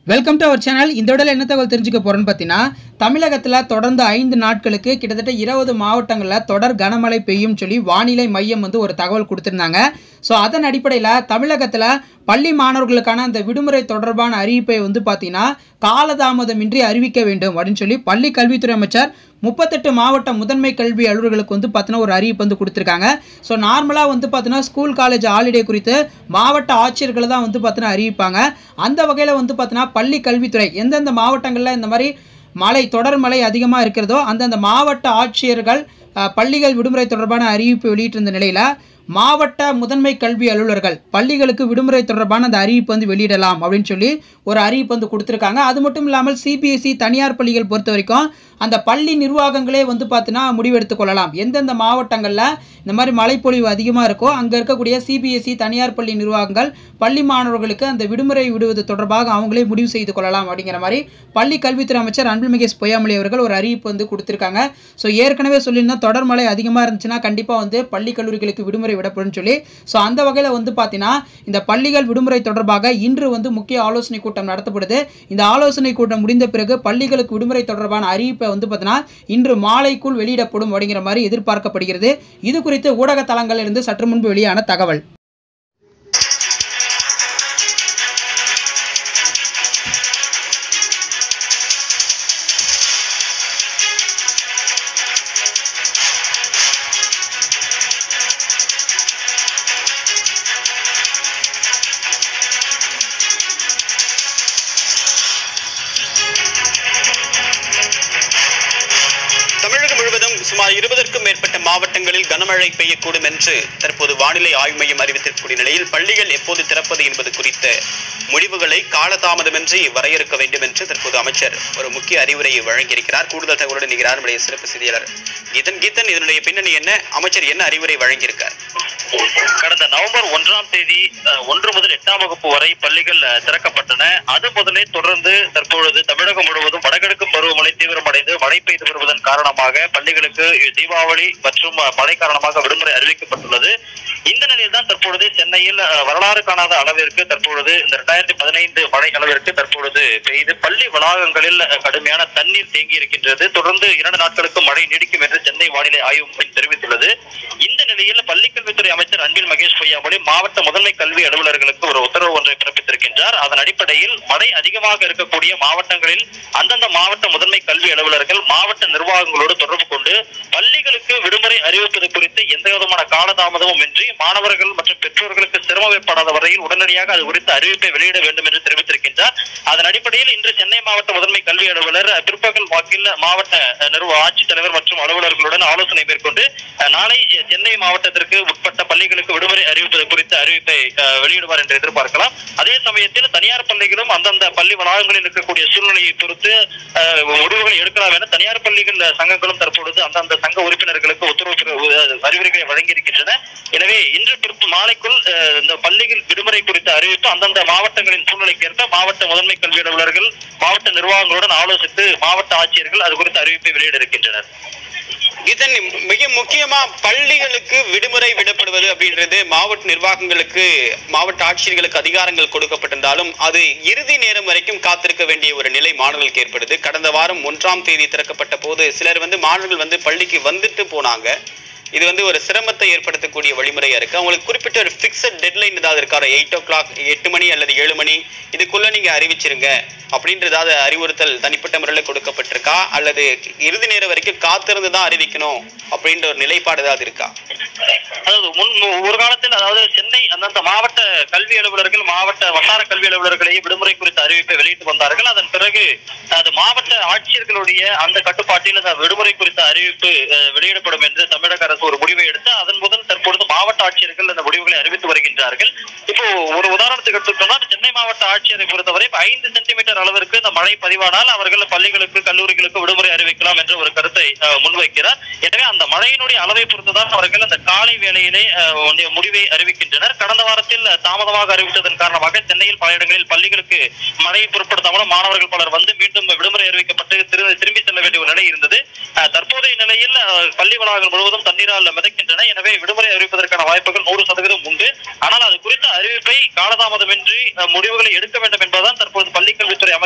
welcome to our channel இந்த விடல என்ன தகவல் தெரிஞ்சுக்க போறோம்னு பார்த்தீங்கன்னா தமிழகத்தில் தொடர்ந்து ஐந்து நாட்களுக்கு கிட்டத்தட்ட இருபது மாவட்டங்களில் தொடர் கனமழை பெய்யும் சொல்லி வானிலை மையம் வந்து ஒரு தகவல் கொடுத்துருந்தாங்க ஸோ அதன் அடிப்படையில் தமிழகத்தில் பள்ளி மாணவர்களுக்கான அந்த விடுமுறை தொடர்பான அறிவிப்பை வந்து பார்த்தீங்கன்னா காலதாமதமின்றி அறிவிக்க வேண்டும் அப்படின்னு சொல்லி பள்ளி கல்வித்துறை அமைச்சர் முப்பத்தெட்டு மாவட்ட முதன்மை கல்வி அலுவலர்களுக்கு வந்து பார்த்தீங்கன்னா ஒரு அறிவிப்பு வந்து கொடுத்துருக்காங்க ஸோ நார்மலாக வந்து பார்த்தீங்கன்னா ஸ்கூல் காலேஜ் ஹாலிடே குறித்து மாவட்ட ஆட்சியர்கள் தான் வந்து பார்த்தீங்கன்னா அறிவிப்பாங்க அந்த வகையில் வந்து பார்த்தீங்கன்னா பள்ளி கல்வித்துறை எந்தெந்த மாவட்டங்களில் இந்த மாதிரி மழை தொடர் மழை அதிகமாக இருக்கிறதோ அந்தந்த மாவட்ட ஆட்சியர்கள் அஹ், பள்ளிகள் விடுமுறை தொடர்பான அறிவிப்பு வெளியிட்டிருந்த நிலையில் மாவட்ட முதன்மை கல்வி அலுவலர்கள் பள்ளிகளுக்கு விடுமுறை தொடர்பான அந்த அறிவிப்பு வந்து வெளியிடலாம் அப்படின்னு சொல்லி ஒரு அறிவிப்பு வந்து கொடுத்துருக்காங்க அது மட்டும் இல்லாமல் சிபிஎஸ்இ தனியார் பள்ளிகள் பொறுத்த வரைக்கும் அந்த பள்ளி நிர்வாகங்களே வந்து பார்த்தீங்கன்னா முடிவெடுத்து கொள்ளலாம் எந்தெந்த மாவட்டங்களில் இந்த மாதிரி மழைப்பொழிவு அதிகமாக இருக்கோ அங்கே இருக்கக்கூடிய சிபிஎஸ்இ தனியார் பள்ளி நிர்வாகங்கள் பள்ளி மாணவர்களுக்கு அந்த விடுமுறை விடுவது தொடர்பாக அவங்களே முடிவு செய்து கொள்ளலாம் அப்படிங்கிற மாதிரி பள்ளி கல்வித்துறை அமைச்சர் அன்பில் மகேஷ் பொய்யாமொழி அவர்கள் ஒரு அறிவிப்பு வந்து கொடுத்துருக்காங்க ஸோ ஏற்கனவே சொல்லியிருந்தோம் தொடர் மழை அதிகமாக இருந்துச்சுன்னா கண்டிப்பாக வந்து பள்ளி கல்லூரிகளுக்கு விடுமுறை விடப்படும் சொல்லி ஸோ அந்த வகையில் வந்து பார்த்தீங்கன்னா இந்த பள்ளிகள் விடுமுறை தொடர்பாக இன்று வந்து முக்கிய ஆலோசனை கூட்டம் நடத்தப்படுது இந்த ஆலோசனை கூட்டம் முடிந்த பிறகு பள்ளிகளுக்கு விடுமுறை தொடர்பான அறிவிப்பை வந்து பார்த்தீங்கன்னா இன்று மாலைக்குள் வெளியிடப்படும் அப்படிங்கிற மாதிரி எதிர்பார்க்கப்படுகிறது இது குறித்து ஊடக தளங்களிலிருந்து சற்று முன்பு வெளியான தகவல் தமிழகம் முழுவதும் சுமார் இருபதற்கும் மேற்பட்ட மாவட்டங்களில் கனமழை பெய்யக்கூடும் என்று தற்போது வானிலை ஆய்வு மையம் அறிவித்திருக்கக்கூடிய நிலையில் பள்ளிகள் எப்போது திறப்பது என்பது குறித்த முடிவுகளை காலதாமதமின்றி வரையறுக்க வேண்டும் என்று தற்போது அமைச்சர் ஒரு முக்கிய அறிவுரையை வழங்கியிருக்கிறார் கூடுதல் தகவலுடன் நிகழ்கிறார் நம்முடைய சிறப்பு செய்தியாளர் கீதன் கீதன் இதனுடைய பின்னணி என்ன அமைச்சர் என்ன அறிவுரை வழங்கியிருக்கார் கடந்த நவம்பர் ஒன்றாம் தேதி அஹ், ஒன்று முதல் எட்டாம் வகுப்பு வரை பள்ளிகள் அஹ், திறக்கப்பட்டன அது முதலே தொடர்ந்து தற்பொழுது தமிழகம் முழுவதும் வடகிழக்கு பருவமழை தீவிரமடைந்து மழை பெய்து வருவதன் காரணமாக பள்ளிகளுக்கு தீபாவளி மற்றும் அஹ், மழை காரணமாக விடுமுறை அறிவிக்கப்பட்டுள்ளது இந்த நிலையில் தான் தற்பொழுது சென்னையில் அஹ், வரலாறு காணாத அளவிற்கு தற்பொழுது இந்த இரண்டாயிரத்தி பதினைந்து மழை அளவிற்கு தற்பொழுது பெய்து பள்ளி வளாகங்களில் அஹ், கடுமையான தண்ணீர் தேங்கி இருக்கின்றது தொடர்ந்து இரண்டு நாட்களுக்கு மழை நீடிக்கும் என்று சென்னை வானிலை ஆய்வு மையம் தெரிவித்துள்ளது இந்த நிலையில் பள்ளிக்கல்வித்துறை அமைச்சர் அன்பில் மகேஷ் பொய்யாமொழி மாவட்ட முதன்மை கல்வி அலுவலர்களுக்கு ஒரு உத்தரவு ஒன்றை பிறப்பித்திருக்கின்றார் அதன் அடிப்படையில் மழை அதிகமாக இருக்கக்கூடிய மாவட்டங்களில் அந்தந்த மாவட்ட முதன்மை கல்வி அலுவலர்கள் மாவட்ட நிர்வாகங்களோடு தொடர்பு கொண்டு பள்ளிகளுக்கு விடுமுறை அறிவிப்பது குறித்து எந்த விதமான காலதாமதமும் இன்றி மாணவர்கள் மற்றும் பெற்றோர்களுக்கு சிரமம் ஏற்படாத வரையில் உடனடியாக அது குறித்த அறிவிப்பை வெளியிட வேண்டும் என்று தெரிவித்திருக்கின்றார் அதன் அடிப்படையில் இன்று சென்னை மாவட்ட முதன்மை கல்வி அலுவலர் அஹ், பிற்பகல் வாக்கில் மாவட்ட அஹ், நிர்வாக ஆட்சித்தலைவர் மற்றும் அலுவலர்களுடன் ஆலோசனை மேற்கொண்டு அஹ், நாளை சென்னை மாவட்டத்திற்கு உட்பட்ட பள்ளிகளுக்கு விடுமுறை அறிவிப்பது குறித்த அறிவிப்பை அஹ், வெளியிடுவார் என்று எதிர்பார்க்கலாம் அதே சமயத்தில் தனியார் பள்ளிகளும் அந்தந்த பள்ளி வளாகங்களில் இருக்கக்கூடிய சூழ்நிலையை பொறுத்து அஹ், முடிவுகளை எடுக்கலாம் என தனியார் பள்ளிகள் சங்கங்களும் தற்பொழுது அந்தந்த சங்க உறுப்பினர்களுக்கு உத்தரவு பிற- அஹ், அறிவுரைகளை வழங்கியிருக்கின்றன எனவே இன்று பிற்பு மாலைக்குள் அஹ், இந்த பள்ளிகள் விடுமுறை குறித்த அறிவிப்பு அந்தந்த மாவட்டங்களின் சூழ்நிலைக்கேற்ப மாவட்ட முதன்மை கல்வி அலுவலர்கள் மாவட்ட நிர்வாகங்களுடன் ஆலோசித்து மாவட்ட ஆட்சியர்கள் அது குறித்த அறிவிப்பை வெளியிட இருக்கின்றனர் இதன் மிக முக்கியமா பள்ளிகளுக்கு விடுமுறை விடப்படுவது அப்படின்றது மாவட்ட நிர்வாகங்களுக்கு மாவட்ட ஆட்சியர்களுக்கு அதிகாரங்கள் கொடுக்கப்பட்டிருந்தாலும் அது இறுதி நேரம் வரைக்கும் காத்திருக்க வேண்டிய ஒரு நிலை மாணவர்களுக்கு ஏற்படுது கடந்த வாரம் ஒன்றாம் தேதி திறக்கப்பட்ட போது சிலர் வந்து மாணவர்கள் வந்து பள்ளிக்கு வந்துட்டு போனாங்க இது வந்து ஒரு சிரமத்தை ஏற்படுத்தக்கூடிய வழிமுறையா இருக்கு அவங்களுக்கு குறிப்பிட்ட ஒரு ஃபிக்ஸட் டெட்லைன் ஏதாவது இருக்கா ஒரு எயிட் ஓ கிளாக் எட்டு மணி அல்லது ஏழு மணி இதுக்குள்ள நீங்க அறிவிச்சிருங்க அப்படின்ற ஏதாவது அறிவுறுத்தல் தனிப்பட்ட முறையில் கொடுக்கப்பட்டிருக்கா அல்லது இறுதி நேரம் வரைக்கும் காத்திருந்து தான் அறிவிக்கணும் அப்படின்ற ஒரு நிலைப்பாடு ஏதாவது இருக்கா அதாவது முன் ஒரு காலத்தில் அதாவது சென்னை அந்தந்த மாவட்ட கல்வி அலுவலர்கள் மாவட்ட வட்டார கல்வி அலுவலர்களே விடுமுறை குறித்த அறிவிப்பை வெளியிட்டு வந்தார்கள் அதன் பிறகு அது மாவட்ட ஆட்சியர்களுடைய அந்த கட்டுப்பாட்டில் அந்த விடுமுறை குறித்த அறிவிப்பு அஹ், வெளியிடப்படும் என்று தமிழக அரசு ஒரு முடிவை எடுத்து அதன் முதல் தற்பொழுது மாவட்ட ஆட்சியர்கள் அந்த முடிவுகளை அறிவித்து வருகின்றார்கள் இப்போ ஒரு உதாரணத்துக்கு எடுத்துக்கிட்டோம்னா சென்னை மாவட்ட ஆட்சியரை பொறுத்தவரை இப்ப ஐந்து சென்டிமீட்டர் அளவிற்கு இந்த மழை பதிவானால் அவர்கள் பள்ளிகளுக்கு கல்லூரிகளுக்கு விடுமுறை அறிவிக்கலாம் என்ற ஒரு கருத்தை அஹ், முன்வைக்கிறார் எனவே அந்த மழையினுடைய அளவை பொறுத்துதான் அவர்கள் அந்த காலை வேளையிலே அஹ், உடைய முடிவை அறிவிக்கின்றனர் கடந்த வாரத்தில் அஹ், தாமதமாக அறிவித்ததன் காரணமாக சென்னையில் பல இடங்களில் பள்ளிகளுக்கு மழையை பொருட்படுத்தாமல் மாணவர்கள் பலர் வந்து மீண்டும் விடுமுறை அறிவிக்கப்பட்டு திரு- திரும்பி செல்ல வேண்டிய ஒரு நிலை இருந்தது அஹ், தற்போதைய நிலையில் அஹ், பள்ளி வளாகங்கள் முழுவதும் தண்ணீரால் மிதக்கின்றன எனவே விடுமுறை அறிவிப்பதற்கான வாய்ப்புகள் நூறு சதவீதம் உண்டு ஆனால் அது குறித்த அறிவிப்பை காலதாமதமின்றி அஹ், முடிவுகளை எடுக்க வேண்டும் என்பதுதான் தற்போது பள்ளிக்கல்வித்துறை அமைச்சர்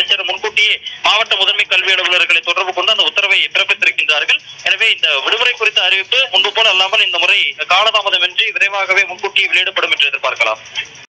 முதன்மை கல்வி அலுவலர்களை தொடர்பு கொண்டு அந்த உத்தரவை பிறப்பித்திருக்கின்றார்கள் எனவே இந்த விடுமுறை குறித்த அறிவிப்பு முன்பு போல அல்லாமல் இந்த முறை காலதாமதமின்றி விரைவாகவே முன்கூட்டியே வெளியிடப்படும் என்று எதிர்பார்க்கலாம்